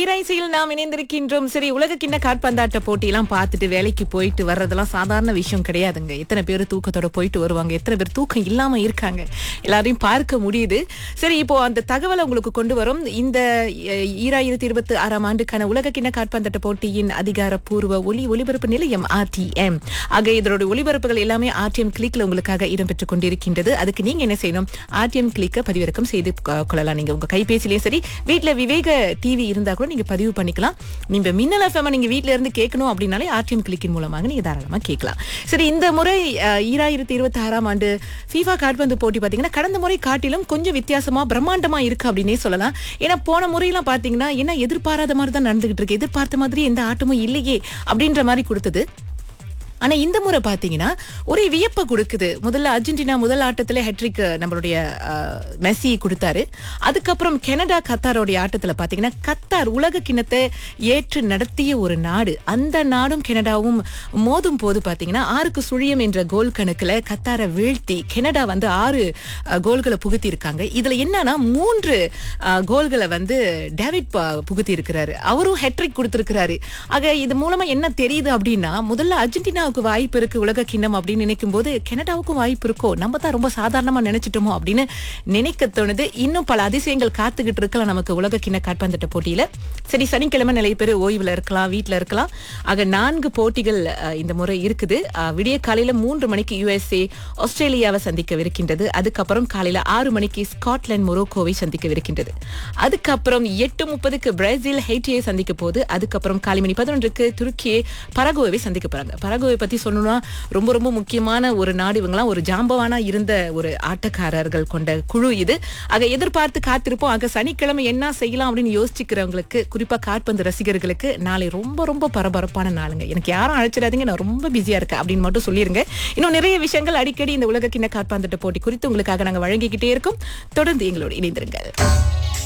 தீராய்சையில் நாம் இணைந்திருக்கின்றோம் சரி உலக கிண்ண காற்பந்தாட்ட போட்டியெல்லாம் பார்த்துட்டு வேலைக்கு போயிட்டு வர்றதெல்லாம் சாதாரண விஷயம் கிடையாதுங்க எத்தனை பேர் தூக்கத்தோட போயிட்டு வருவாங்க எத்தனை பேர் தூக்கம் இல்லாம இருக்காங்க எல்லாரையும் பார்க்க முடியுது சரி இப்போ அந்த தகவலை உங்களுக்கு கொண்டு வரும் இந்த அஹ், ஈராயிரத்தி இருபத்தி ஆறாம் ஆண்டுக்கான உலக கிண்ண காற்பந்தாட்ட போட்டியின் அதிகாரப்பூர்வ ஒலி ஒலிபரப்பு நிலையம் ஆர்டிஎம் ஆக இதனுடைய ஒலிபரப்புகள் எல்லாமே ஆர்டிஎம் கிளிக்ல உங்களுக்காக இடம்பெற்றுக் கொண்டிருக்கின்றது அதுக்கு நீங்க என்ன செய்யணும் ஆர்டிஎம் கிளிக்க பதிவிறக்கம் செய்து கொ- கொள்ளலாம் நீங்க உங்க கைபேசியிலேயும் சரி வீட்ல விவேக டிவி இருந்தா கூட நீங்க பதிவு பண்ணிக்கலாம் நீங்க மின்னல் எஃப்எம் நீங்க வீட்ல இருந்து கேட்கணும் அப்படின்னாலே ஆர்டிஎம் கிளிக்கின் மூலமாக நீங்க தாராளமா கேட்கலாம் சரி இந்த முறை அஹ், ஈராயிரத்தி இருபத்தி ஆறாம் ஆண்டு ஃபீஃபா கால்பந்து போட்டி பாத்தீங்கன்னா கடந்த முறை காட்டிலும் கொஞ்சம் வித்தியாசமா பிரம்மாண்டமா இருக்கு அப்படின்னே சொல்லலாம் ஏன்னா போன முறையெல்லாம் பாத்தீங்கன்னா என்ன எதிர்பாராத மாதிரி தான் நடந்துகிட்டு இருக்கு எதிர்பார்த்த மாதிரி எந்த ஆட்டமும் இல்லையே அப்படின்ற மாதிரி கொடுத்தது ஆனா இந்த முறை பாத்தீங்கன்னா ஒரே வியப்பை கொடுக்குது முதல்ல அர்ஜென்டினா முதல் ஆட்டத்துல ஹெட்ரிக் நம்மளுடைய அஹ், மெஸ்ஸி கொடுத்தாரு அதுக்கப்புறம் கனடா கத்தாரோடைய ஆட்டத்துல பாத்தீங்கன்னா கத்தார் உலக கிண்ணத்தை ஏற்று நடத்திய ஒரு நாடு அந்த நாடும் கனடாவும் மோதும் போது பாத்தீங்கன்னா ஆறுக்கு சுழியம் என்ற கோல் கணக்குல கத்தாரை வீழ்த்தி கனடா வந்து ஆறு அஹ், கோல்களை புகுத்தி இருக்காங்க இதுல என்னன்னா மூன்று அஹ், கோல்களை வந்து டேவிட் ப- புகுத்தி இருக்கிறாரு அவரும் ஹெட்ரிக் கொடுத்திருக்கிறாரு ஆக இது மூலமா என்ன தெரியுது அப்படின்னா முதல்ல அர்ஜென்டினாவுக்கு வாய்ப்பு இருக்கு உலக கிண்ணம் அப்படின்னு நினைக்கும் போது கனடாவுக்கும் வாய்ப்பு இருக்கோ நம்ம தான் ரொம்ப சாதாரணமா நினைச்சிட்டோமோ அப்படின்னு நினைக்க தோணுது இன்னும் பல அதிசயங்கள் காத்துக்கிட்டு இருக்கலாம் நமக்கு உலக கிண்ண காற்பந்தாட்ட போட்டியில சரி சனிக்கிழமை நிறைய பேர் ஓய்வுல இருக்கலாம் வீட்ல இருக்கலாம் ஆக நான்கு போட்டிகள் அஹ், இந்த முறை இருக்குது அஹ், விடிய காலையில மூன்று மணிக்கு யுஎஸ்ஏ ஆஸ்திரேலியாவை சந்திக்கவிருக்கின்றது அதுக்கப்புறம் காலையில ஆறு மணிக்கு ஸ்காட்லாந்து மொரோக்கோவை சந்திக்கவிருக்கின்றது அதுக்கப்புறம் எட்டு முப்பதுக்கு பிரேசில் ஹெய்டியை சந்திக்க போகுது அதுக்கப்புறம் காலை மணி பதினொன்றுக்கு துருக்கியை பரகுவை சந்திக்க போறாங்க பரகுவை பத்தி சொல்லணும்னா ரொம்ப ரொம்ப முக்கியமான ஒரு நாடு இவங்கலாம் ஒரு ஜாம்பவானா இருந்த ஒரு ஆட்டக்காரர்கள் கொண்ட குழு இது ஆக எதிர்பார்த்து காத்திருப்போம் ஆக சனிக்கிழமை என்ன செய்யலாம் அப்படின்னு யோசிச்சுக்கிறவங்களுக்கு குறிப்பா காற்பந்து ரசிகர்களுக்கு நாளை ரொம்ப ரொம்ப பரபரப்பான நாளுங்க எனக்கு யாரும் அழைச்சிடாதீங்க நான் ரொம்ப பிஸியா இருக்கேன் அப்படின்னு மட்டும் சொல்லிருங்க இன்னும் நிறைய விஷயங்கள் அடிக்கடி இந்த உலக கிண்ண காற்பந்தாட்ட போட்டி குறித்து உங்களுக்காக நாங்க வழங்கிக்கிட்டே இருக்கோம் தொடர்ந்து எங்களோடு இணைந்திருங்கள்